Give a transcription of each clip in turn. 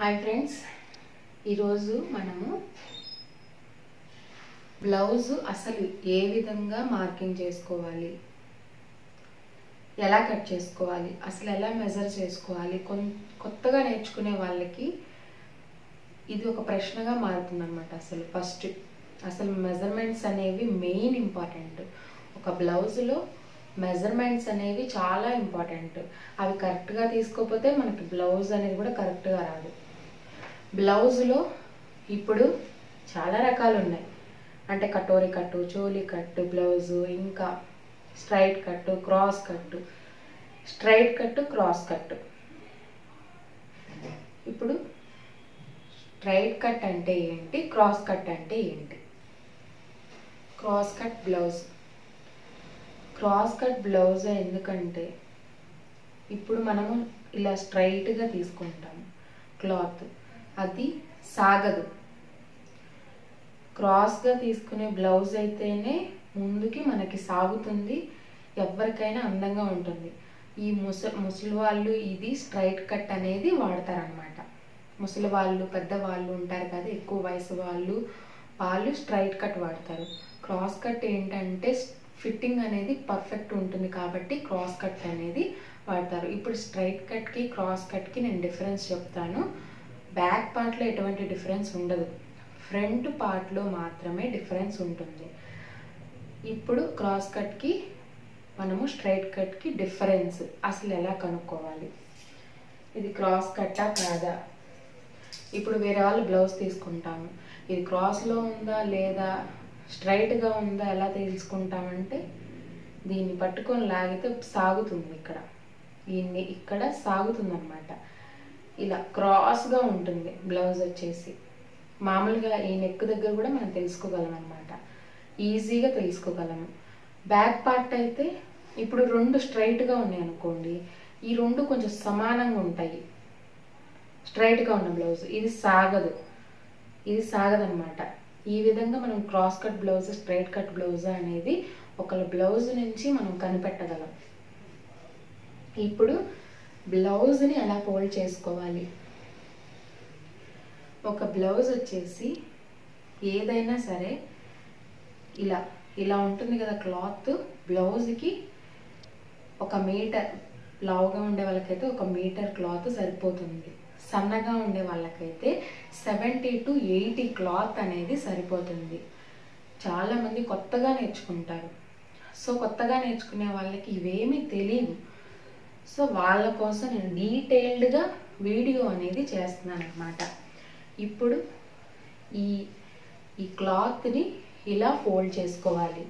hi friends ఈరోజు మనము blouse అసలు ఏ విధంగా మార్కింగ్ చేసుకోవాలి ఎలా కట్ చేసుకోవాలి అసలు ఎలా మెజర్ చేసుకోవాలి కొన్ కొత్తగా నేర్చుకునే వాళ్ళకి ఇది ఒక ప్రశ్నగా మారుతుందన్నమాట అసలు ఫస్ట్ అసలు మెజర్మెంట్స్ అనేవి మెయిన్ ఇంపార్టెంట్ ఒక బ్లౌజ్లో మెజర్మెంట్స్ అనేవి చాలా ఇంపార్టెంట్ అవి కరెక్ట్గా తీసుకోకపోతే మనకి బ్లౌజ్ అనేది కూడా కరెక్ట్గా రాదు బ్లౌజ్లో ఇప్పుడు చాలా రకాలు ఉన్నాయి అంటే కటోరీ కట్టు చోలీ కట్టు బ్లౌజు ఇంకా స్ట్రైట్ కట్టు క్రాస్ కట్టు స్ట్రైట్ కట్టు క్రాస్ కట్టు ఇప్పుడు స్ట్రైట్ కట్ అంటే ఏంటి క్రాస్ కట్ అంటే ఏంటి cross cut blouse cross cut blouse ఎందుకంటే ఇప్పుడు మనము ఇలా స్ట్రైట్గా తీసుకుంటాము క్లాత్ అది సాగదు క్రాస్గా తీసుకునే బ్లౌజ్ అయితేనే ముందుకి మనకి సాగుతుంది ఎవరికైనా అందంగా ఉంటుంది ఈ ముస ముసలి వాళ్ళు ఇది స్ట్రైట్ కట్ అనేది వాడతారనమాట ముసలి వాళ్ళు పెద్దవాళ్ళు ఉంటారు కదా ఎక్కువ వయసు వాళ్ళు వాళ్ళు స్ట్రైట్ కట్ వాడతారు క్రాస్ కట్ ఏంటంటే ఫిట్టింగ్ అనేది పర్ఫెక్ట్ ఉంటుంది కాబట్టి క్రాస్ కట్ అనేది వాడతారు ఇప్పుడు స్ట్రైట్ కట్కి క్రాస్ కట్కి నేను డిఫరెన్స్ చెప్తాను బ్యాక్ పార్ట్లో ఎటువంటి డిఫరెన్స్ ఉండదు ఫ్రంట్ పార్ట్లో మాత్రమే డిఫరెన్స్ ఉంటుంది ఇప్పుడు క్రాస్ కట్కి మనము స్ట్రైట్ కట్కి డిఫరెన్స్ అసలు ఎలా కనుక్కోవాలి ఇది క్రాస్ కట్టా కాదా ఇప్పుడు వేరే వాళ్ళు బ్లౌజ్ తీసుకుంటాము ఇది క్రాస్లో ఉందా లేదా స్ట్రైట్గా ఉందా ఎలా తెలుసుకుంటామంటే దీన్ని పట్టుకొని లాగితే సాగుతుంది ఇక్కడ దీన్ని ఇక్కడ సాగుతుంది అనమాట ఇలా క్రాస్గా ఉంటుంది బ్లౌజ్ వచ్చేసి మామూలుగా ఈ నెక్ దగ్గర కూడా మనం తెలుసుకోగలం అనమాట ఈజీగా తెలుసుకోగలము బ్యాక్ పార్ట్ అయితే ఇప్పుడు రెండు స్ట్రైట్గా ఉన్నాయి అనుకోండి ఈ రెండు కొంచెం సమానంగా ఉంటాయి స్ట్రైట్గా ఉన్న బ్లౌజ్ ఇది సాగదు ఇది సాగదనమాట ఈ విధంగా మనం cross cut blouse straight cut blouse అనేది ఒకళ్ళ బ్లౌజ్ నుంచి మనం కనిపెట్టగలం ఇప్పుడు బ్లౌజ్ని ఎలా ఫోల్డ్ చేసుకోవాలి ఒక బ్లౌజ్ వచ్చేసి ఏదైనా సరే ఇలా ఇలా ఉంటుంది కదా క్లాత్ బ్లౌజ్కి ఒక మీటర్ లావుగా ఉండే వాళ్ళకైతే ఒక మీటర్ క్లాత్ సరిపోతుంది సన్నగా ఉండే వాళ్ళకైతే సెవెంటీ టు ఎయిటీ క్లాత్ అనేది సరిపోతుంది చాలామంది కొత్తగా నేర్చుకుంటారు సో కొత్తగా నేర్చుకునే వాళ్ళకి ఇవేమీ తెలియవు సో వాళ్ళ కోసం నేను డీటెయిల్డ్గా వీడియో అనేది చేస్తున్నాను అనమాట ఇప్పుడు ఈ ఈ క్లాత్ని ఇలా ఫోల్డ్ చేసుకోవాలి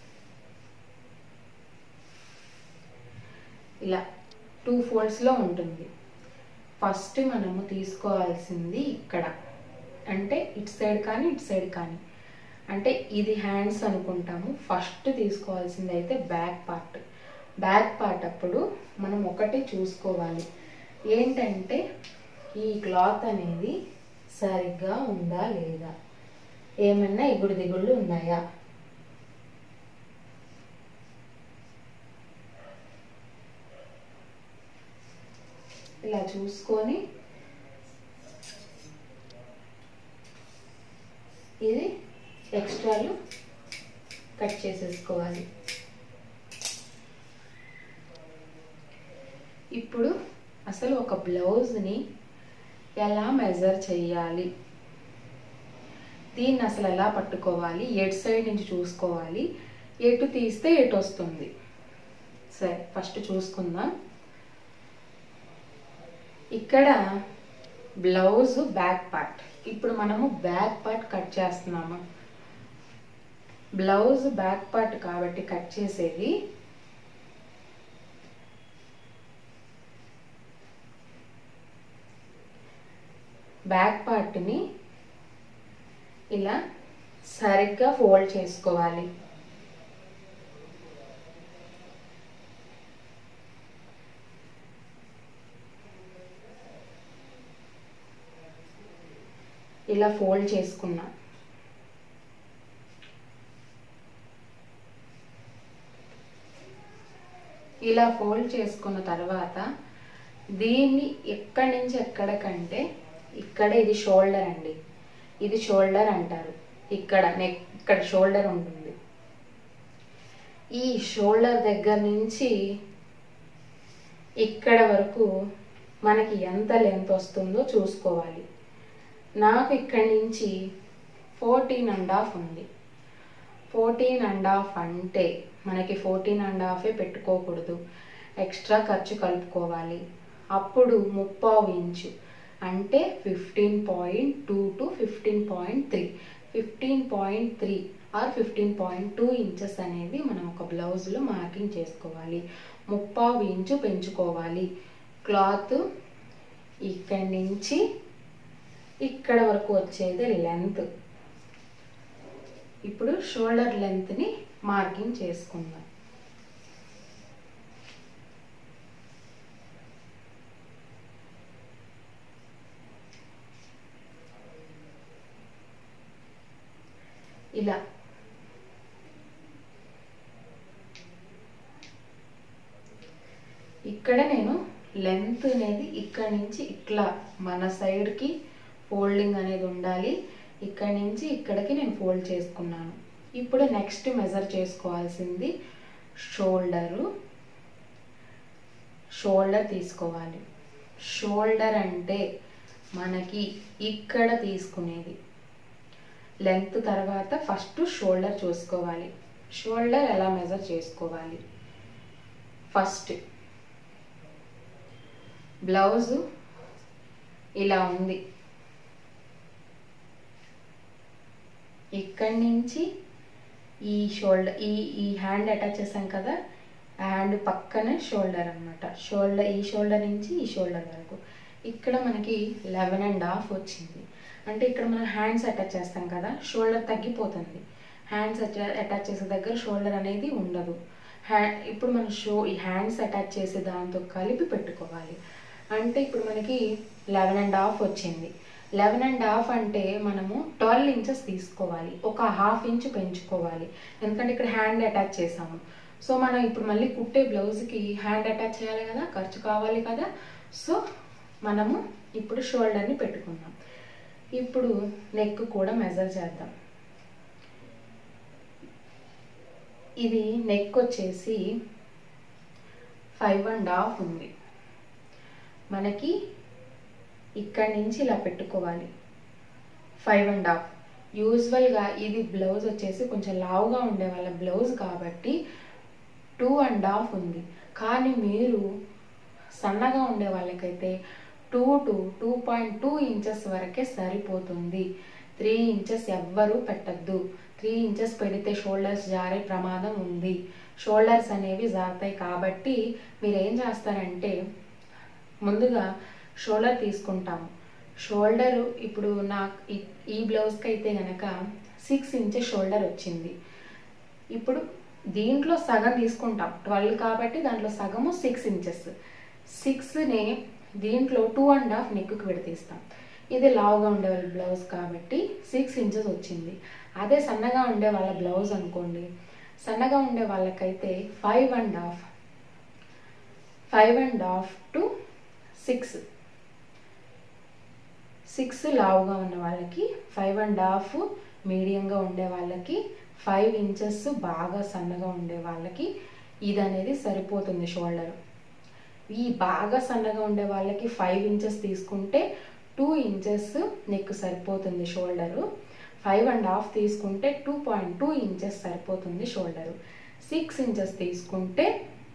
ఇలా టూ ఫోల్డ్స్లో ఉంటుంది ఫస్ట్ మనము తీసుకోవాల్సింది ఇక్కడ అంటే ఇటు సైడ్ కానీ ఇటు సైడ్ కానీ అంటే ఇది హ్యాండ్స్ అనుకుంటాము ఫస్ట్ తీసుకోవాల్సింది అయితే బ్యాక్ పార్ట్ బ్యాక్ పార్ట్ అప్పుడు మనం ఒకటి చూసుకోవాలి ఏంటంటే ఈ క్లాత్ అనేది సరిగ్గా ఉందా లేదా ఏమన్నా ఎగుడు దిగుళ్ళు ఉన్నాయా ఇలా చూసుకొని ఇది ఎక్స్ట్రాలు కట్ చేసేసుకోవాలి ఇప్పుడు అసలు ఒక బ్లౌజ్ని ఎలా మెజర్ చేయాలి దీన్ని అసలు ఎలా పట్టుకోవాలి ఎటు సైడ్ నుంచి చూసుకోవాలి ఎటు తీస్తే ఎటు వస్తుంది సరే ఫస్ట్ చూసుకుందాం ఇక్కడ బ్లౌజ్ బ్యాక్ పార్ట్ ఇప్పుడు మనము బ్యాక్ పార్ట్ కట్ చేస్తున్నాము బ్లౌజ్ బ్యాక్ పార్ట్ కాబట్టి కట్ చేసేది బ్యాక్ పార్ట్ని ఇలా సరిగ్గా ఫోల్డ్ చేసుకోవాలి ఇలా ఫోల్డ్ చేసుకున్నా ఇలా ఫోల్డ్ చేసుకున్న తర్వాత దీన్ని ఎక్కడి నుంచి ఎక్కడికంటే ఇక్కడ ఇది షోల్డర్ అండి ఇది షోల్డర్ అంటారు ఇక్కడ నెక్ ఇక్కడ షోల్డర్ ఉంటుంది ఈ షోల్డర్ దగ్గర నుంచి ఇక్కడ వరకు మనకి ఎంత లెంత్ వస్తుందో చూసుకోవాలి నాకు ఇక్కడి నుంచి ఫోర్టీన్ అండ్ హాఫ్ ఉంది ఫోర్టీన్ అండ్ హాఫ్ అంటే మనకి ఫోర్టీన్ అండ్ హాఫే పెట్టుకోకూడదు ఎక్స్ట్రా ఖర్చు కలుపుకోవాలి అప్పుడు ముప్పావు ఇంచు అంటే fifteen point two to fifteen point three fifteen point three or fifteen point two inches అనేది మనం ఒక బ్లౌజ్లో మార్కింగ్ చేసుకోవాలి ముప్పావు ఇంచు పెంచుకోవాలి క్లాత్ ఇక్కడి నుంచి ఇక్కడ వరకు వచ్చేది లెంత్ ఇప్పుడు షోల్డర్ లెంత్ని మార్కింగ్ చేసుకుందాం ఇలా ఇక్కడ నేను లెంత్ అనేది ఇక్కడ నుంచి ఇట్లా మన సైడ్కి ఫోల్డింగ్ అనేది ఉండాలి ఇక్కడ నుంచి ఇక్కడికి నేను ఫోల్డ్ చేసుకున్నాను ఇప్పుడు నెక్స్ట్ మెజర్ చేసుకోవాల్సింది షోల్డరు షోల్డర్ తీసుకోవాలి షోల్డర్ అంటే మనకి ఇక్కడ తీసుకునేది లెంత్ తర్వాత ఫస్ట్ షోల్డర్ చూసుకోవాలి షోల్డర్ ఎలా మెజర్ చేసుకోవాలి ఫస్ట్ బ్లౌజు ఇలా ఉంది ఇక్కడి నుంచి ఈ షోల్డర్ ఈ ఈ హ్యాండ్ అటాచ్ చేసాం కదా ఆ హ్యాండ్ పక్కనే షోల్డర్ అనమాట షోల్డర్ ఈ షోల్డర్ నుంచి ఈ షోల్డర్ వరకు ఇక్కడ మనకి లెవెన్ అండ్ హాఫ్ వచ్చింది అంటే ఇక్కడ మనం హ్యాండ్స్ అటాచ్ చేస్తాం కదా షోల్డర్ తగ్గిపోతుంది హ్యాండ్స్ అటాచ్ చేసే దగ్గర షోల్డర్ అనేది ఉండదు హ్యా ఇప్పుడు మనం షో ఈ హ్యాండ్స్ అటాచ్ చేసే దాంతో కలిపి పెట్టుకోవాలి అంటే ఇప్పుడు మనకి లెవెన్ అండ్ హాఫ్ వచ్చింది లెవెన్ అండ్ హాఫ్ అంటే మనము ట్వెల్వ్ ఇంచెస్ తీసుకోవాలి ఒక హాఫ్ ఇంచ్ పెంచుకోవాలి ఎందుకంటే ఇక్కడ హ్యాండ్ అటాచ్ చేసాము సో మనం ఇప్పుడు మళ్ళీ కుట్టే బ్లౌజ్కి హ్యాండ్ అటాచ్ చేయాలి కదా ఖర్చు కావాలి కదా సో మనము ఇప్పుడు షోల్డర్ని పెట్టుకుందాం ఇప్పుడు నెక్ కూడా మెజర్ చేద్దాం ఇది నెక్ వచ్చేసి ఫైవ్ అండ్ హాఫ్ ఉంది మనకి ఇక్కడి నుంచి ఇలా పెట్టుకోవాలి ఫైవ్ అండ్ హాఫ్ యూజువల్గా ఇది బ్లౌజ్ వచ్చేసి కొంచెం లావుగా ఉండే వాళ్ళ బ్లౌజ్ కాబట్టి టూ అండ్ హాఫ్ ఉంది కానీ మీరు సన్నగా ఉండే వాళ్ళకైతే two to two point two inches వరకే సరిపోతుంది త్రీ ఇంచెస్ ఎవ్వరూ పెట్టద్దు త్రీ ఇంచెస్ పెడితే షోల్డర్స్ జారే ప్రమాదం ఉంది షోల్డర్స్ అనేవి జారుతాయి కాబట్టి మీరు ఏం చేస్తారంటే ముందుగా షోల్డర్ తీసుకుంటాము షోల్డర్ ఇప్పుడు నాకు ఈ- ఈ బ్లౌజ్కి అయితే కనుక సిక్స్ ఇంచెస్ షోల్డర్ వచ్చింది ఇప్పుడు దీంట్లో సగం తీసుకుంటాం ట్వెల్వ్ కాబట్టి దాంట్లో సగము సిక్స్ ఇంచెస్ సిక్స్ని దీంట్లో టూ అండ్ హాఫ్ నెక్కి విడతీస్తాం ఇది లావుగా ఉండే వాళ్ళ బ్లౌజ్ కాబట్టి సిక్స్ ఇంచెస్ వచ్చింది అదే సన్నగా ఉండే వాళ్ళ బ్లౌజ్ అనుకోండి సన్నగా ఉండే వాళ్ళకైతే five and half five and half to six six లావుగా ఉన్న వాళ్ళకి ఫైవ్ అండ్ హాఫ్ మీడియంగా ఉండే వాళ్ళకి ఫైవ్ ఇంచెస్ బాగా సన్నగా ఉండే వాళ్ళకి ఇది అనేది సరిపోతుంది షోల్డర్ ఈ బాగా సన్నగా ఉండే వాళ్ళకి ఫైవ్ ఇంచెస్ తీసుకుంటే టూ ఇంచెస్ నెక్ సరిపోతుంది షోల్డరు ఫైవ్ అండ్ హాఫ్ తీసుకుంటే టూ పాయింట్ టూ ఇంచెస్ సరిపోతుంది షోల్డరు సిక్స్ ఇంచెస్ తీసుకుంటే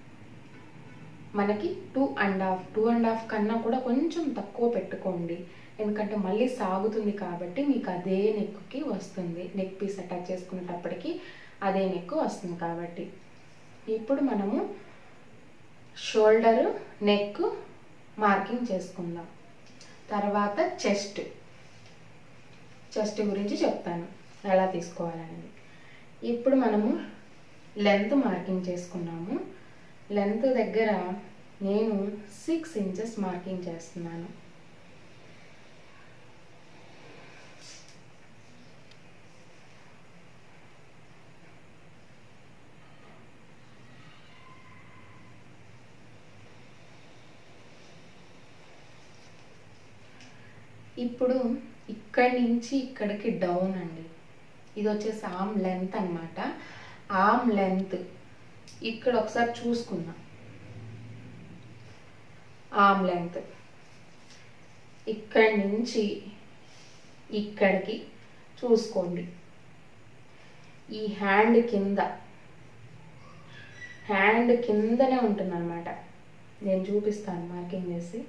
మనకి two and half two and half కన్నా కూడా కొంచెం తక్కువ పెట్టుకోండి ఎందుకంటే మళ్ళీ సాగుతుంది కాబట్టి మీకు అదే నెక్కి వస్తుంది నెక్ పీస్ అటాచ్ చేసుకునేటప్పటికి అదే నెక్ వస్తుంది కాబట్టి ఇప్పుడు మనము షోల్డర్ నెక్ మార్కింగ్ చేసుకుందాం తర్వాత చెస్ట్ చెస్ట్ గురించి చెప్తాను ఎలా తీసుకోవాలనేది ఇప్పుడు మనము లెంత్ మార్కింగ్ చేసుకున్నాము లెంత్ దగ్గర నేను సిక్స్ ఇంచెస్ మార్కింగ్ చేస్తున్నాను ఇప్పుడు ఇక్కడి నుంచి ఇక్కడికి డౌన్ అండి ఇది వచ్చేసి ఆమ్ లెంత్ అన్నమాట ఆమ్ లెంత్ ఇక్కడ ఒకసారి చూసుకుందాం ఆమ్ లెంత్ ఇక్కడి నుంచి ఇక్కడికి చూసుకోండి ఈ హ్యాండ్ కింద హ్యాండ్ కిందనే ఉంటుంది అనమాట నేను చూపిస్తాను మార్కింగ్ చేసి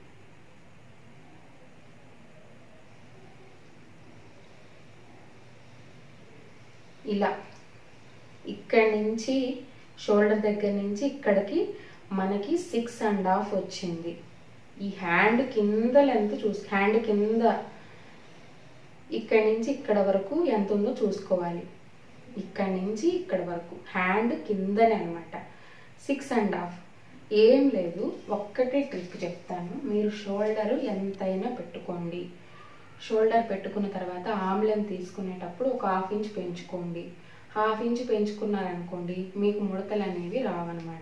ఇలా ఇక్కడి నుంచి షోల్డర్ దగ్గర నుంచి ఇక్కడికి మనకి సిక్స్ అండ్ హాఫ్ వచ్చింది ఈ హ్యాండ్ కింద లెంత్ చూసి హ్యాండ్ కింద ఇక్కడి నుంచి ఇక్కడ వరకు ఎంత ఉందో చూసుకోవాలి ఇక్కడి నుంచి ఇక్కడ వరకు హ్యాండ్ కిందనే అనమాట సిక్స్ అండ్ హాఫ్ ఏం లేదు ఒక్కటే ట్రిక్ చెప్తాను మీరు షోల్డర్ ఎంతైనా పెట్టుకోండి షోల్డర్ పెట్టుకున్న తర్వాత ఆమ్లెన్ తీసుకునేటప్పుడు ఒక హాఫ్ ఇంచ్ పెంచుకోండి హాఫ్ ఇంచ్ పెంచుకున్నారనుకోండి మీకు ముడతలు అనేవి రావన్నమాట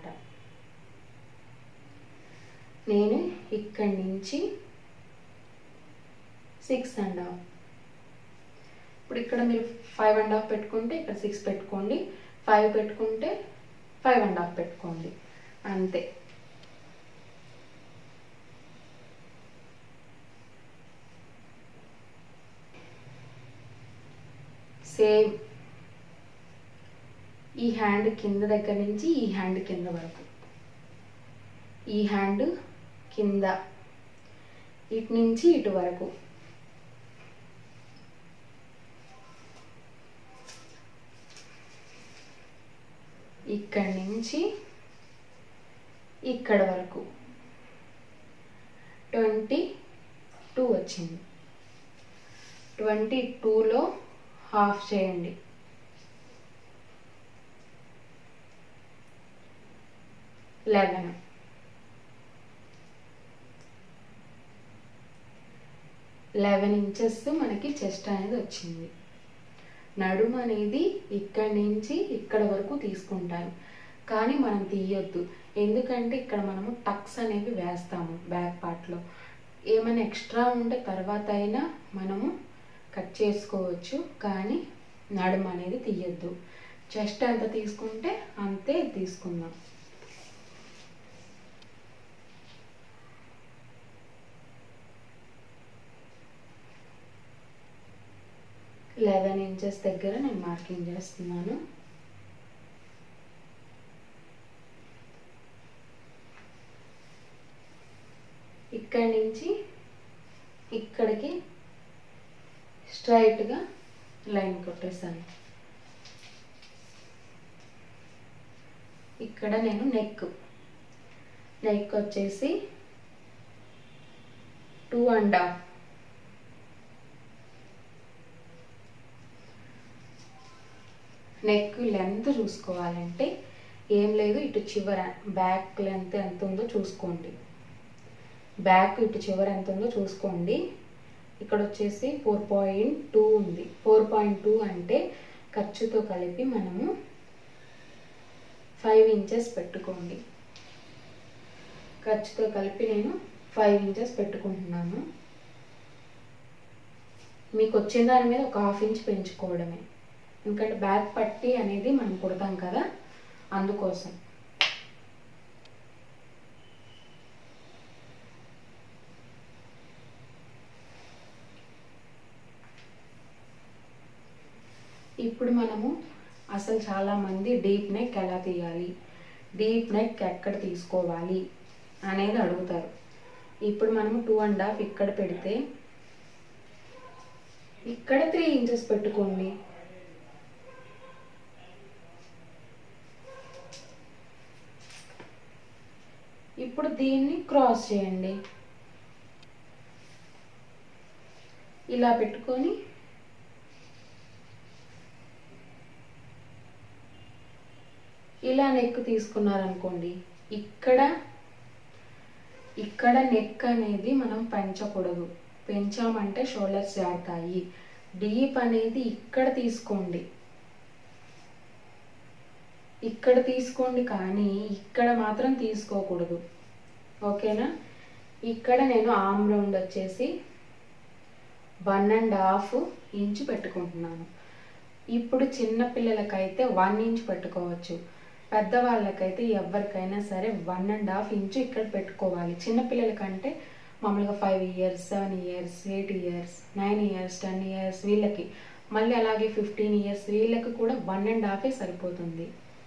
నేను ఇక్కడి నుంచి సిక్స్ అండ్ హాఫ్ ఇప్పుడు ఇక్కడ మీరు ఫైవ్ అండ్ హాఫ్ పెట్టుకుంటే ఇక్కడ సిక్స్ పెట్టుకోండి ఫైవ్ పెట్టుకుంటే ఫైవ్ అండ్ హాఫ్ పెట్టుకోండి అంతే సేమ్ ఈ హ్యాండ్ కింద దగ్గర నుంచి ఈ హ్యాండ్ కింద వరకు ఈ హ్యాండ్ కింద ఇటు నుంచి ఇటు వరకు ఇక్కడి నుంచి ఇక్కడ వరకు ట్వంటీ టూ వచ్చింది ట్వంటీ టూలో హాఫ్ చేయండి లెవెన్ లెవెన్ ఇంచెస్ మనకి చెస్ట్ అనేది వచ్చింది నడుము అనేది ఇక్కడి నుంచి ఇక్కడ వరకు తీసుకుంటారు కానీ మనం తీయొద్దు ఎందుకంటే ఇక్కడ మనము టక్స్ అనేవి వేస్తాము బ్యాక్ పార్ట్లో ఏమైనా ఎక్స్ట్రా ఉంటే తర్వాత అయినా మనము కట్ చేసుకోవచ్చు కానీ నడుము అనేది తీయొద్దు చెస్ట్ ఎంత తీసుకుంటే అంతే తీసుకుందాం లెవెన్ ఇంచెస్ దగ్గర నేను మార్కింగ్ చేస్తున్నాను ఇక్కడి నుంచి ఇక్కడికి స్ట్రైట్గా లైన్ కొట్టేసాను ఇక్కడ నేను నెక్ నెక్ వచ్చేసి two and half neck length చూసుకోవాలంటే ఏం లేదు ఇటు చివర బ్యాక్ లెంత్ ఎంత ఉందో చూసుకోండి బ్యాక్ ఇటు చివర ఎంత ఉందో చూసుకోండి ఇక్కడ వచ్చేసి ఫోర్ పాయింట్ టూ ఉంది ఫోర్ పాయింట్ టూ అంటే ఖర్చుతో కలిపి మనము ఫైవ్ ఇంచెస్ పెట్టుకోండి ఖర్చుతో కలిపి నేను ఫైవ్ ఇంచెస్ పెట్టుకుంటున్నాను మీకు వచ్చిన దాని మీద ఒక హాఫ్ ఇంచ్ పెంచుకోవడమే ఎందుకంటే బ్యాక్ పట్టి అనేది మనం కుడతాం కదా అందుకోసం ఇప్పుడు మనము అసలు చాలామంది డీప్ నెక్ ఎలా తీయాలి డీప్ నెక్ ఎక్కడ తీసుకోవాలి అనేది అడుగుతారు ఇప్పుడు మనము టూ అండ్ హాఫ్ ఇక్కడ పెడితే ఇక్కడ త్రీ ఇంచెస్ పెట్టుకోండి ఇప్పుడు దీన్ని క్రాస్ చేయండి ఇలా పెట్టుకొని ఇలా నెక్ తీసుకున్నారనుకోండి ఇక్కడ ఇక్కడ నెక్ అనేది మనం పెంచకూడదు పెంచామంటే షోల్డర్స్ జారుతాయి డీప్ అనేది ఇక్కడ తీసుకోండి ఇక్కడ తీసుకోండి కానీ ఇక్కడ మాత్రం తీసుకోకూడదు ఓకేనా ఇక్కడ నేను ఆమ్ రౌండ్ వచ్చేసి వన్ అండ్ హాఫ్ ఇంచు పెట్టుకుంటున్నాను ఇప్పుడు చిన్న పిల్లలకైతే వన్ ఇంచ్ పెట్టుకోవచ్చు పెద్దవాళ్ళకైతే ఎవరికైనా సరే వన్ అండ్ హాఫ్ ఇంచు ఇక్కడ పెట్టుకోవాలి చిన్న పిల్లలకంటే మామూలుగా five years seven years eight years nine years ten years వీళ్ళకి మళ్ళీ అలాగే ఫిఫ్టీన్ ఇయర్స్ వీళ్ళకి కూడా వన్ అండ్ హాఫే సరిపోతుంది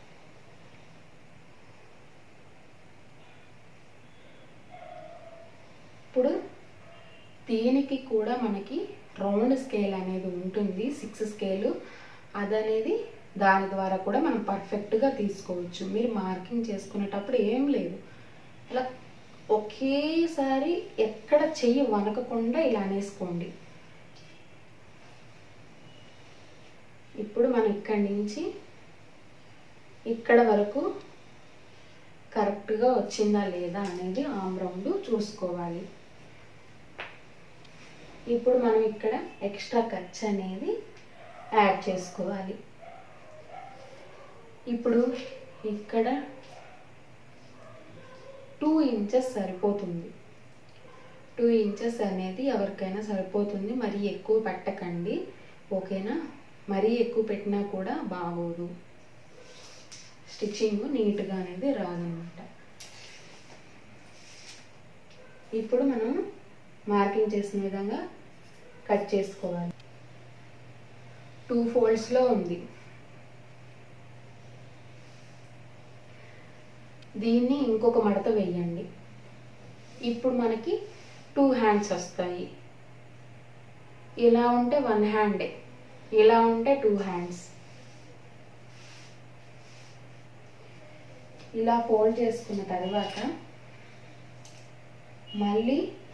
ఇప్పుడు దీనికి కూడా మనకి రౌండ్ స్కేల్ అనేది ఉంటుంది సిక్స్ స్కేలు అదనేది దాని ద్వారా కూడా మనం పర్ఫెక్ట్గా తీసుకోవచ్చు మీరు మార్కింగ్ చేసుకునేటప్పుడు ఏం లేదు ఇలా ఒకేసారి ఎక్కడ చెయ్యి వనకకుండా ఇలా అనేసుకోండి ఇప్పుడు మనం ఇక్కడి నుంచి ఇక్కడ వరకు కరెక్ట్గా వచ్చిందా లేదా అనేది ఆమ్ రౌండ్ చూసుకోవాలి ఇప్పుడు మనం ఇక్కడ ఎక్స్ట్రా ఖర్చు అనేది యాడ్ చేసుకోవాలి ఇప్పుడు ఇక్కడ టూ ఇంచెస్ సరిపోతుంది టూ ఇంచెస్ అనేది ఎవరికైనా సరిపోతుంది మరీ ఎక్కువ పెట్టకండి ఓకేనా మరీ ఎక్కువ పెట్టినా కూడా బాగోదు స్టిచ్చింగ్ నీట్గా అనేది రాదనమాట ఇప్పుడు మనం మార్కింగ్ చేసిన విధంగా కట్ చేసుకోవాలి టూ ఫోల్డ్స్లో ఉంది దీన్ని ఇంకొక మడత వేయండి ఇప్పుడు మనకి టూ హ్యాండ్స్ వస్తాయి ఇలా ఉంటే వన్ హ్యాండే ఇలా ఉంటే టూ హ్యాండ్స్ ఇలా ఫోల్డ్ చేసుకున్న తర్వాత మళ్ళీ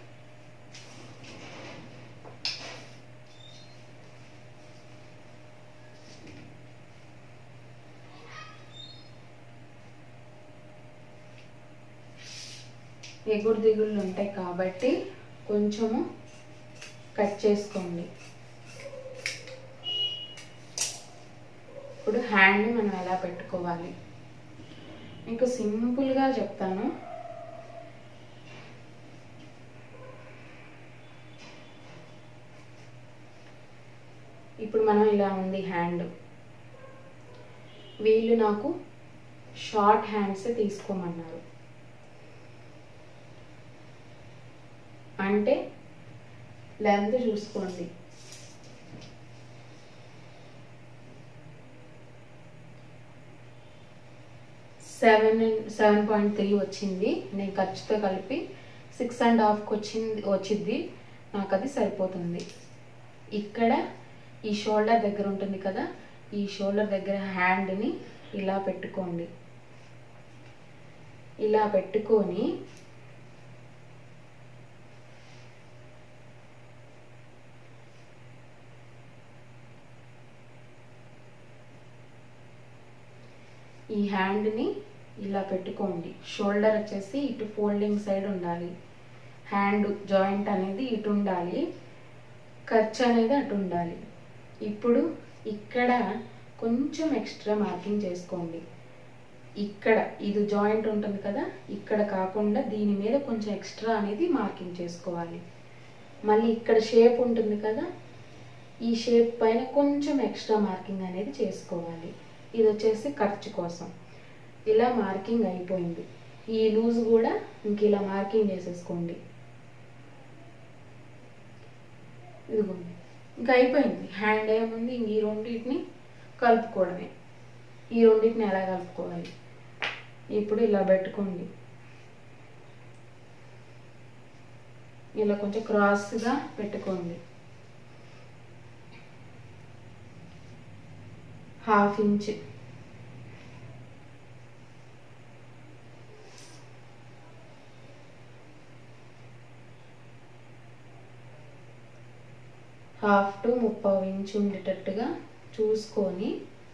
ఎగుడు దిగుళ్ళు ఉంటాయి కాబట్టి కొంచెము కట్ చేసుకోండి ఇప్పుడు హ్యాండ్ మనం ఎలా పెట్టుకోవాలి మీకు సింపుల్గా చెప్తాను ఇప్పుడు మనం ఇలా ఉంది హ్యాండ్ వీళ్ళు నాకు షార్ట్ హ్యాండ్స్ తీసుకోమన్నారు అంటే లెంత్ చూసుకోండి సెవెన్ సెవెన్ పాయింట్ త్రీ వచ్చింది నేను ఖర్చుతో కలిపి సిక్స్ అండ్ హాఫ్కి వచ్చింది వచ్చింది నాకు అది సరిపోతుంది ఇక్కడ ఈ షోల్డర్ దగ్గర ఉంటుంది కదా ఈ షోల్డర్ దగ్గర హ్యాండ్ని ఇలా పెట్టుకోండి ఇలా పెట్టుకొని ఈ హ్యాండ్ని ఇలా పెట్టుకోండి షోల్డర్ వచ్చేసి ఇటు ఫోల్డింగ్ సైడ్ ఉండాలి హ్యాండ్ జాయింట్ అనేది ఇటు ఉండాలి ఖర్చు అనేది అటు ఉండాలి ఇప్పుడు ఇక్కడ కొంచెం ఎక్స్ట్రా మార్కింగ్ చేసుకోండి ఇక్కడ ఇది జాయింట్ ఉంటుంది కదా ఇక్కడ కాకుండా దీని మీద కొంచెం ఎక్స్ట్రా అనేది మార్కింగ్ చేసుకోవాలి మళ్ళీ ఇక్కడ షేప్ ఉంటుంది కదా ఈ షేప్ పైన కొంచెం ఎక్స్ట్రా మార్కింగ్ అనేది చేసుకోవాలి ఇది వచ్చేసి ఖర్చు కోసం ఇలా మార్కింగ్ అయిపోయింది ఈ లూజ్ కూడా ఇంక ఇలా మార్కింగ్ చేసేసుకోండి ఇదిగోండి ఇంకా అయిపోయింది హ్యాండ్ ఏముంది ఇంక ఈ రెండింటిని కలుపుకోవడమే ఈ రెండింటిని ఎలా కలుపుకోవాలి ఇప్పుడు ఇలా పెట్టుకోండి ఇలా కొంచెం క్రాస్గా పెట్టుకోండి హాఫ్ ఇంచ్ హాఫ్ టు ముప్పావు ఇంచ్ ఉండేటట్టుగా చూసుకొని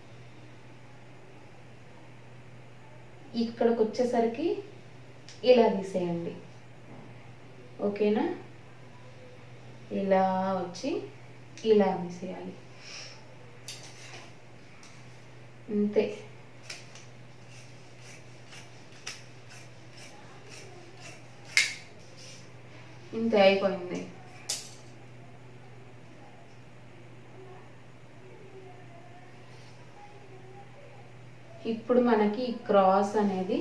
ఇక్కడికి వచ్చేసరికి ఇలా తీసేయండి ఓకేనా ఇలా వచ్చి ఇలా తీసేయాలి అంతే ఇంతే అయిపోయింది ఇప్పుడు మనకి ఈ క్రాస్ అనేది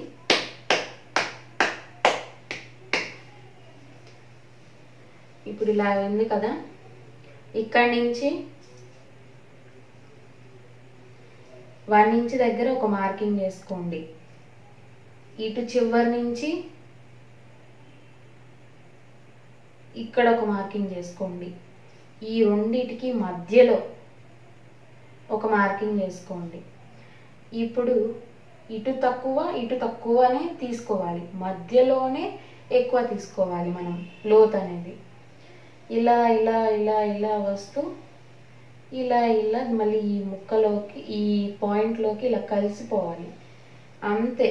ఇప్పుడు ఇలా ఉంది కదా ఇక్కడి నుంచి వన్ ఇంచ్ దగ్గర ఒక మార్కింగ్ చేసుకోండి ఇటు చివరి నుంచి ఇక్కడ ఒక మార్కింగ్ చేసుకోండి ఈ రెండిటికి మధ్యలో ఒక మార్కింగ్ చేసుకోండి ఇప్పుడు ఇటు తక్కువ ఇటు తక్కువనే తీసుకోవాలి మధ్యలోనే ఎక్కువ తీసుకోవాలి మనం లోత్ అనేది ఇలా ఇలా ఇలా ఇలా వస్తూ ఇలా ఇలా మళ్ళీ ఈ ముక్కలోకి ఈ పాయింట్లోకి ఇలా కలిసిపోవాలి అంతే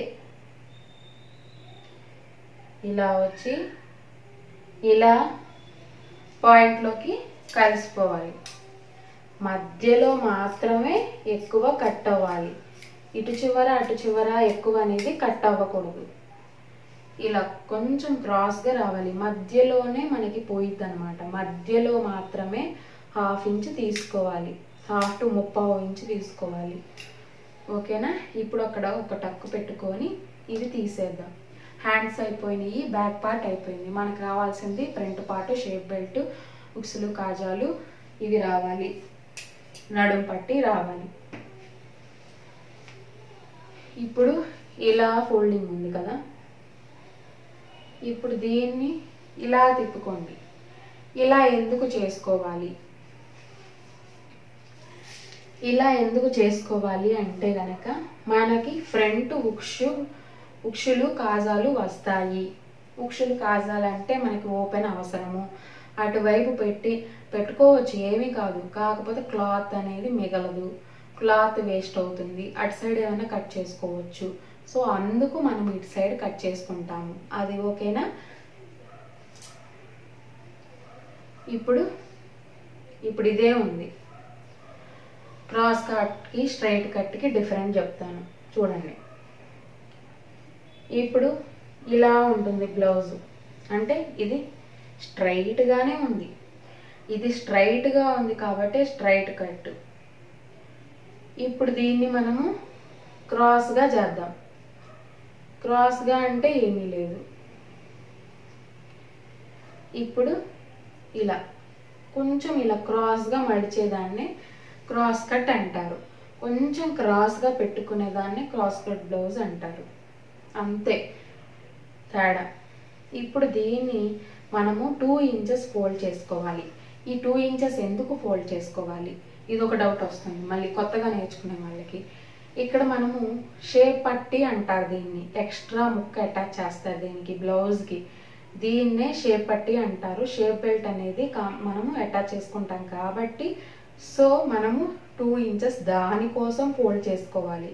ఇలా వచ్చి ఇలా పాయింట్లోకి కలిసిపోవాలి మధ్యలో మాత్రమే ఎక్కువ కట్ అవ్వాలి ఇటు చివర అటు చివర ఎక్కువ అనేది కట్ అవ్వకూడదు ఇలా కొంచెం క్రాస్గా రావాలి మధ్యలోనే మనకి పోయిద్ది అనమాట మధ్యలో మాత్రమే హాఫ్ ఇంచ్ తీసుకోవాలి హాఫ్ టు ముప్పావు ఇంచ్ తీసుకోవాలి ఓకేనా ఇప్పుడు అక్కడ ఒక టక్కు పెట్టుకొని ఇది తీసేద్దాం హ్యాండ్స్ అయిపోయినాయి బ్యాక్ పార్ట్ అయిపోయింది మనకు రావాల్సింది ఫ్రంట్ పార్ట్ షేప్ బెల్ట్ ఉక్సులు కాజాలు ఇవి రావాలి నడుం పట్టి రావాలి ఇప్పుడు ఇలా ఫోల్డింగ్ ఉంది కదా ఇప్పుడు దీన్ని ఇలా తిప్పుకోండి ఇలా ఎందుకు చేసుకోవాలి ఇలా ఎందుకు చేసుకోవాలి అంటే గనక మనకి ఫ్రంట్ ఉక్షు ఉక్షులు కాజాలు వస్తాయి ఉక్షులు కాజాలు అంటే మనకి ఓపెన్ అవసరము అటువైపు పెట్టి పెట్టుకోవచ్చు ఏమీ కాదు కాకపోతే క్లాత్ అనేది మిగలదు క్లాత్ వేస్ట్ అవుతుంది అటు సైడ్ ఏమైనా కట్ చేసుకోవచ్చు సో అందుకు మనం ఇటు సైడ్ కట్ చేసుకుంటాము అది ఓకేనా ఇప్పుడు ఇప్పుడు ఇదే ఉంది క్రాస్ కట్కి స్ట్రైట్ కట్కి డిఫరెంట్ చెప్తాను చూడండి ఇప్పుడు ఇలా ఉంటుంది బ్లౌజ్ అంటే ఇది స్ట్రైట్గానే ఉంది ఇది స్ట్రైట్గా ఉంది కాబట్టి స్ట్రైట్ కట్ ఇప్పుడు దీన్ని మనము క్రాస్గా చేద్దాం క్రాస్గా అంటే ఏమీ లేదు ఇప్పుడు ఇలా కొంచెం ఇలా క్రాస్గా మడిచేదాన్ని క్రాస్ కట్ అంటారు కొంచెం క్రాస్గా పెట్టుకునేదాన్ని క్రాస్ కట్ బ్లౌజ్ అంటారు అంతే తేడా ఇప్పుడు దీన్ని మనము టూ ఇంచెస్ ఫోల్డ్ చేసుకోవాలి ఈ టూ ఇంచెస్ ఎందుకు ఫోల్డ్ చేసుకోవాలి ఇది ఒక డౌట్ వస్తుంది మళ్ళీ కొత్తగా నేర్చుకునే వాళ్ళకి ఇక్కడ మనము షేప్ పట్టి అంటారు దీన్ని ఎక్స్ట్రా ముక్క అటాచ్ చేస్తారు దీనికి బ్లౌజ్కి దీన్నే షేప్ పట్టి అంటారు షేప్ బెల్ట్ అనేది కా- మనము అటాచ్ చేసుకుంటాం కాబట్టి సో మనము టూ ఇంచెస్ దానికోసం ఫోల్డ్ చేసుకోవాలి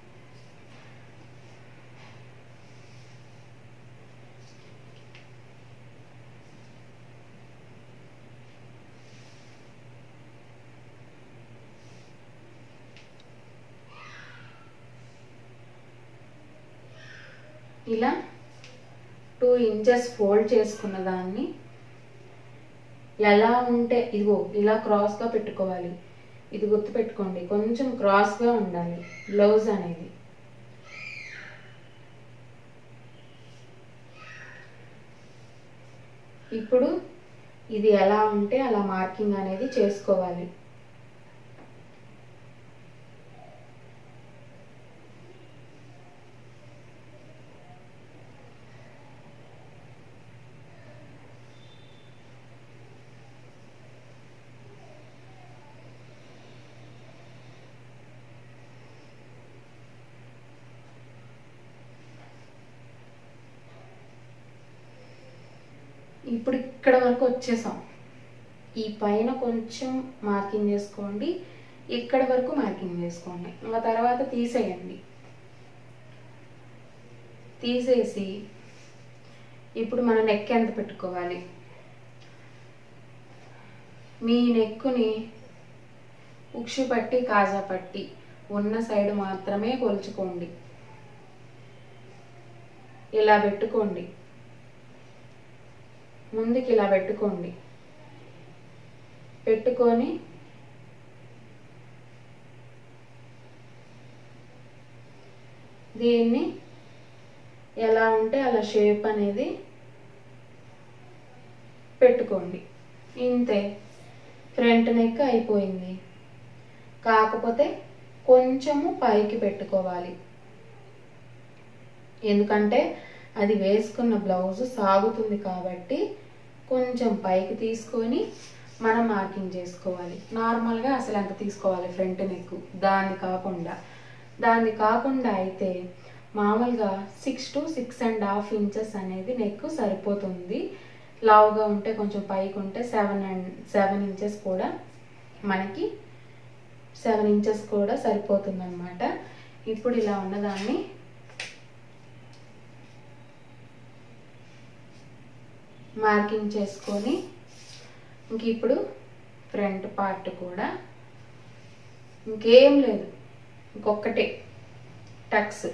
ఇలా టూ ఇంచెస్ ఫోల్డ్ చేసుకున్న దాన్ని ఎలా ఉంటే ఇదిగో ఇలా క్రాస్గా పెట్టుకోవాలి ఇది గుర్తు పెట్టుకోండి కొంచెం క్రాస్గా ఉండాలి బ్లౌజ్ అనేది ఇప్పుడు ఇది ఎలా ఉంటే అలా మార్కింగ్ అనేది చేసుకోవాలి ఇప్పుడు ఇక్కడ వరకు వచ్చేసాం ఈ పైన కొంచెం మార్కింగ్ చేసుకోండి ఇక్కడ వరకు మార్కింగ్ చేసుకోండి ఇంకా తర్వాత తీసేయండి తీసేసి ఇప్పుడు మన నెక్ ఎంత పెట్టుకోవాలి మీ నెక్కుని ఉక్షు పట్టి కాజా పట్టి ఉన్న సైడ్ మాత్రమే కొలుచుకోండి ఇలా పెట్టుకోండి ముందుకి ఇలా పెట్టుకోండి పెట్టుకొని దీన్ని ఎలా ఉంటే అలా షేప్ అనేది పెట్టుకోండి ఇంతే ఫ్రంట్ నెక్ అయిపోయింది కాకపోతే కొంచెము పైకి పెట్టుకోవాలి ఎందుకంటే అది వేసుకున్న బ్లౌజ్ సాగుతుంది కాబట్టి కొంచెం పైకి తీసుకొని మనం మార్కింగ్ చేసుకోవాలి నార్మల్గా అసలు ఎంత తీసుకోవాలి ఫ్రంట్ నెక్ దాన్ని కాకుండా దాన్ని కాకుండా అయితే మామూలుగా six to six and half inches అనేది నెక్ సరిపోతుంది లావుగా ఉంటే కొంచెం పైకి ఉంటే సెవెన్ అండ్ సెవెన్ ఇంచెస్ కూడా మనకి సెవెన్ ఇంచెస్ కూడా సరిపోతుంది అనమాట ఇప్పుడు ఇలా ఉన్నదాన్ని మార్కింగ్ చేసుకొని ఇంక ఇప్పుడు ఫ్రంట్ పార్ట్ కూడా ఇంకేం లేదు ఇంకొకటే టక్స్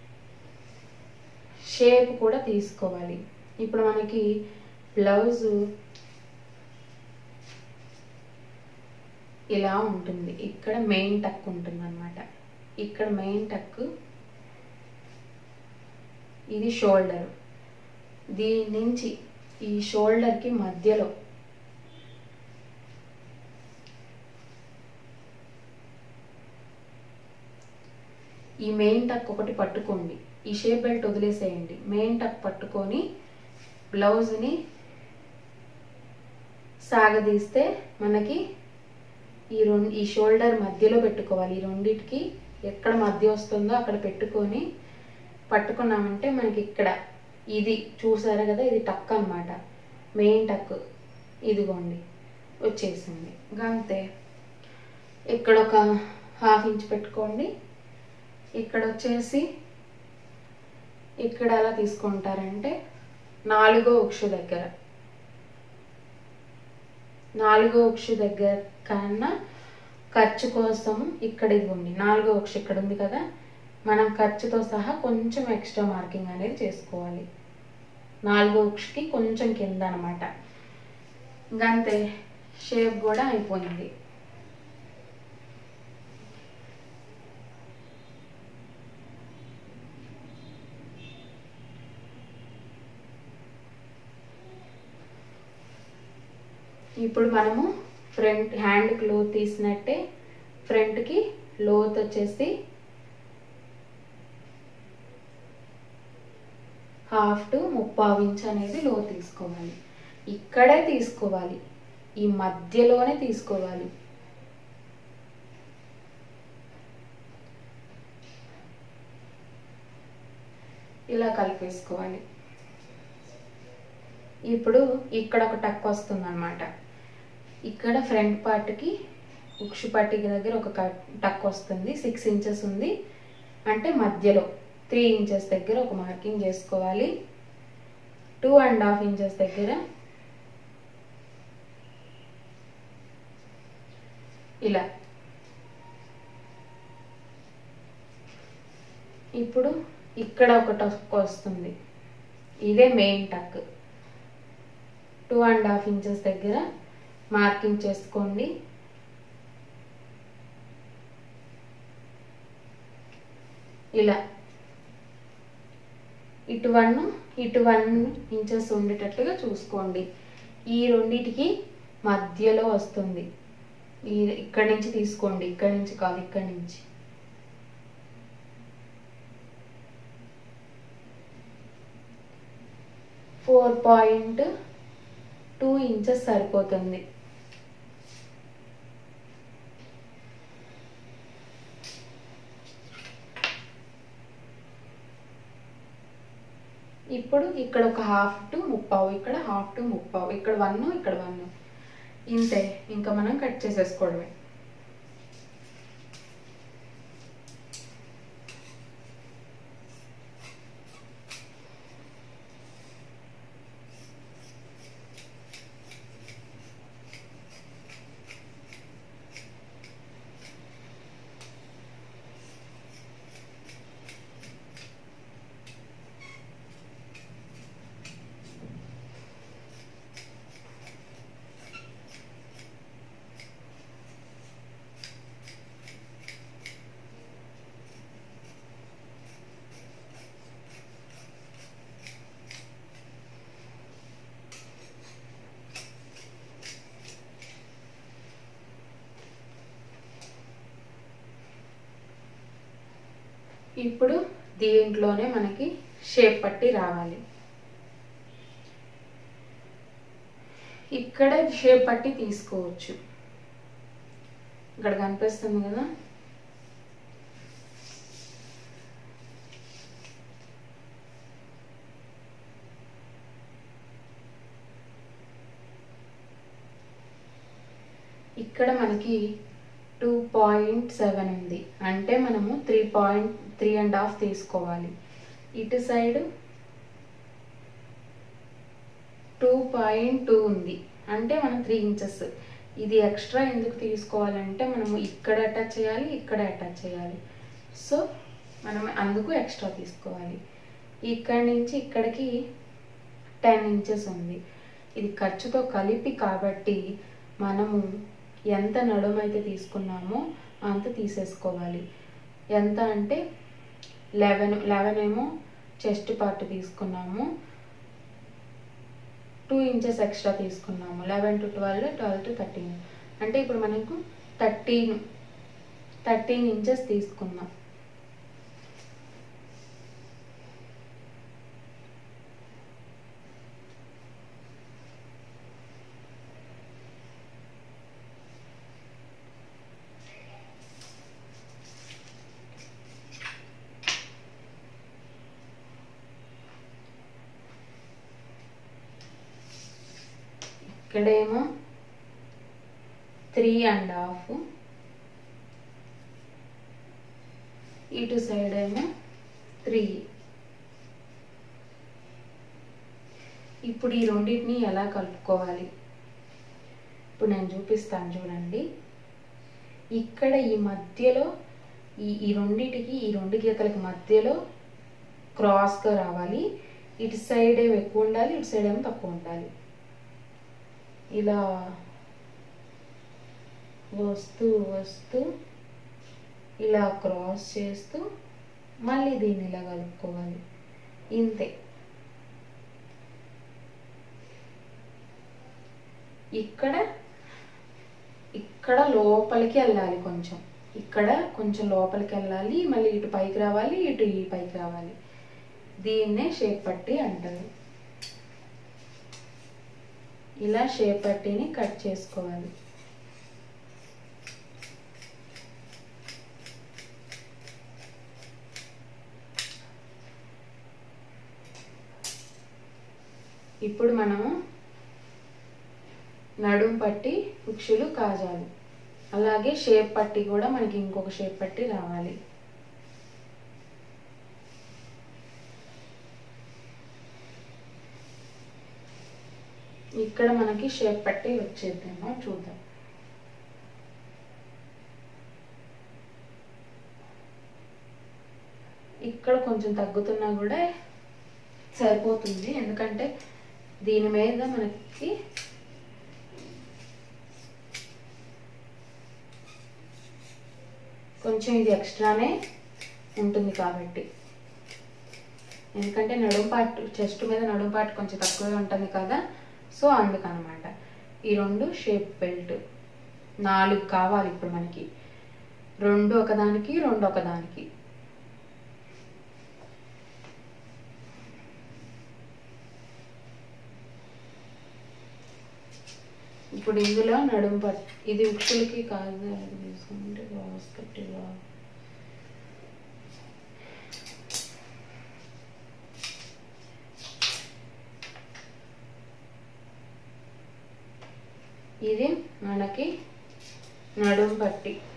షేప్ కూడా తీసుకోవాలి ఇప్పుడు మనకి బ్లౌజు ఇలా ఉంటుంది ఇక్కడ మెయిన్ టక్ ఉంటుంది అనమాట ఇక్కడ మెయిన్ టక్ ఇది షోల్డర్ దీని నుంచి ఈ షోల్డర్కి మధ్యలో ఈ మెయిన్ టక్ ఒకటి పట్టుకోండి ఈ షేప్ బెల్ట్ వదిలేసేయండి మెయిన్ టక్ పట్టుకొని బ్లౌజ్ని సాగదీస్తే మనకి ఈ రెండు ఈ షోల్డర్ మధ్యలో పెట్టుకోవాలి ఈ రెండిటికి ఎక్కడ మధ్య వస్తుందో అక్కడ పెట్టుకొని పట్టుకున్నామంటే మనకి ఇక్కడ ఇది చూసారా కదా ఇది టక్ అన్నమాట మెయిన్ టక్ ఇదిగోండి వచ్చేసింది ఇంకా అంతే ఇక్కడ ఒక హాఫ్ ఇంచ్ పెట్టుకోండి ఇక్కడ వచ్చేసి ఇక్కడ ఎలా తీసుకుంటారంటే నాలుగో ఉక్షు దగ్గర నాలుగో ఉక్షు దగ్గర కన్నా ఖర్చు కోసం ఇక్కడ ఇదిగోండి నాలుగో ఉక్షు ఇక్కడ ఉంది కదా మనం ఖర్చుతో సహా కొంచెం ఎక్స్ట్రా మార్కింగ్ అనేది చేసుకోవాలి నాలుగో ఉక్షుకి కొంచెం కింద అనమాట ఇంకంతే షేప్ కూడా అయిపోయింది ఇప్పుడు మనము ఫ్రంట్ హ్యాండ్కి లోత్ తీసినట్టే ఫ్రంట్కి లోత్ వచ్చేసి హాఫ్ టు ముప్పావు ఇంచ్ అనేది లో తీసుకోవాలి ఇక్కడే తీసుకోవాలి ఈ మధ్యలోనే తీసుకోవాలి ఇలా కలిపేసుకోవాలి ఇప్పుడు ఇక్కడ ఒక టక్ వస్తుంది అనమాట ఇక్కడ ఫ్రంట్ పార్ట్కి ఉక్షు పట్టికి దగ్గర ఒక టక్ వస్తుంది సిక్స్ ఇంచెస్ ఉంది అంటే మధ్యలో త్రీ ఇంచెస్ దగ్గర ఒక మార్కింగ్ చేసుకోవాలి టూ అండ్ హాఫ్ ఇంచెస్ దగ్గర ఇలా ఇప్పుడు ఇక్కడ ఒక టక్ వస్తుంది ఇదే main tuck two and half inches దగ్గర మార్కింగ్ చేసుకోండి ఇలా ఇటు వన్ ఇటు వన్ ఇంచెస్ ఉండేటట్టుగా చూసుకోండి ఈ రెండిటికి మధ్యలో వస్తుంది ఈ ఇక్కడి నుంచి తీసుకోండి ఇక్కడి నుంచి కాదు ఇక్కడి నుంచి ఫోర్ పాయింట్ టూ ఇంచెస్ సరిపోతుంది ఇప్పుడు ఇక్కడ ఒక హాఫ్ టు ముప్పావు ఇక్కడ హాఫ్ టు ముప్పావు ఇక్కడ వన్ ఇక్కడ వన్ ఇంతే ఇంకా మనం కట్ చేసేసుకోవడమే ఇప్పుడు దీంట్లోనే మనకి షేప్ పట్టి రావాలి ఇక్కడ షేప్ పట్టి తీసుకోవచ్చు ఇక్కడ కనిపిస్తుంది కదా ఇక్కడ మనకి టూ పాయింట్ సెవెన్ ఉంది అంటే మనము three point three and half తీసుకోవాలి ఇటు సైడ్ టూ పాయింట్ టూ ఉంది అంటే మనం త్రీ ఇంచెస్ ఇది ఎక్స్ట్రా ఎందుకు తీసుకోవాలంటే మనము ఇక్కడ అటాచ్ చేయాలి ఇక్కడ అటాచ్ చేయాలి సో మనం అందుకు ఎక్స్ట్రా తీసుకోవాలి ఇక్కడి నుంచి ఇక్కడికి టెన్ ఇంచెస్ ఉంది ఇది ఖర్చుతో కలిపి కాబట్టి మనము ఎంత నడుము అయితే తీసుకున్నామో అంత తీసేసుకోవాలి ఎంత అంటే లెవెన్ లెవెన్ ఏమో చెస్ట్ పార్ట్ తీసుకున్నాము టూ ఇంచెస్ ఎక్స్ట్రా తీసుకున్నాము eleven to twelve twelve to thirteen అంటే ఇప్పుడు మనకు థర్టీన్ థర్టీన్ ఇంచెస్ తీసుకున్నాం ఇక్కడేమో త్రీ అండ్ హాఫ్ ఇటు సైడ్ ఏమో త్రీ ఇప్పుడు ఈ రెండింటిని ఎలా కలుపుకోవాలి ఇప్పుడు నేను చూపిస్తాను చూడండి ఇక్కడ ఈ మధ్యలో ఈ ఈ రెండిటికి ఈ రెండు గీతలకి మధ్యలో క్రాస్గా రావాలి ఇటు సైడ్ ఏమో ఎక్కువ ఉండాలి ఇటు సైడ్ ఏమో తక్కువ ఉండాలి ఇలా వస్తూ వస్తూ ఇలా క్రాస్ చేస్తూ మళ్ళీ దీన్ని ఇలా కలుపుకోవాలి ఇంతే ఇక్కడ ఇక్కడ లోపలికి వెళ్ళాలి కొంచెం ఇక్కడ కొంచెం లోపలికి వెళ్ళాలి మళ్ళీ ఇటు పైకి రావాలి ఇటు ఈ పైకి రావాలి దీన్నే షేప్ పట్టి అంటారు ఇలా షేప్ పట్టిని కట్ చేసుకోవాలి ఇప్పుడు మనము నడుం పట్టి ఉక్షులు కాజాలి అలాగే షేప్ పట్టి కూడా మనకి ఇంకొక షేప్ పట్టి రావాలి ఇక్కడ మనకి షేప్ పట్టి వచ్చేద్దేమో చూద్దాం ఇక్కడ కొంచెం తగ్గుతున్నా కూడా సరిపోతుంది ఎందుకంటే దీని మీద మనకి కొంచెం ఇది ఎక్స్ట్రానే ఉంటుంది కాబట్టి ఎందుకంటే నడుము పాటు చెస్ట్ మీద నడుము పాటు కొంచెం తక్కువగా ఉంటుంది కదా సో అందుకనమాట ఈ రెండు షేప్ బెల్ట్ నాలుగు కావాలి ఇప్పుడు మనకి రెండు ఒకదానికి రెండు ఒకదానికి ఇప్పుడు ఇందులో నడుము పట్ ఇది ఉక్షులకి కాదు అది తీసుకుంటే బాస్కెట్గా ఇది మనకి నడుము పట్టి